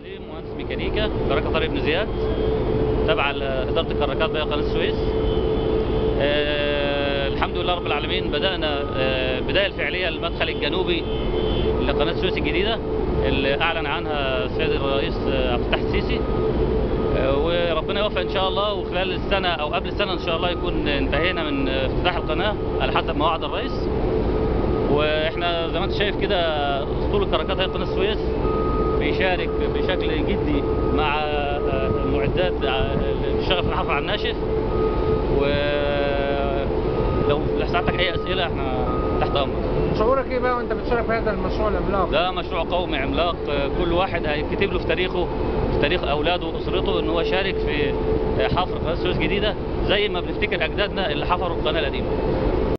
سليم مهندس ميكانيكا بركة طارق بن زياد تبع ل- إدارة الكراكات بقى قناة السويس آه، الحمد لله رب العالمين بدأنا آه، بداية الفعلية للمدخل الجنوبي لقناة السويس الجديدة اللي أعلن عنها السيد الرئيس آه، عبد الفتاح السيسي آه، وربنا يوفق إن شاء الله وخلال السنة أو قبل السنة إن شاء الله يكون انتهينا من آه، افتتاح القناة على حسب ما وعد الرئيس واحنا زي ما انت شايف كده اسطول الكراكات هي قناه السويس بيشارك بشكل جدي مع آه، المعدات آه، اللي بتشتغل في الحفر على الناشف ولو ساعتك اي اسئله احنا تحت امرك شعورك ايه بقى وانت بتشارك في هذا المشروع العملاق؟ ده مشروع قومي عملاق آه، كل واحد هيكتب له في تاريخه في تاريخ اولاده واسرته ان هو شارك في آه، حفر قناه السويس الجديده زي ما بنفتكر اجدادنا اللي حفروا القناه القديمه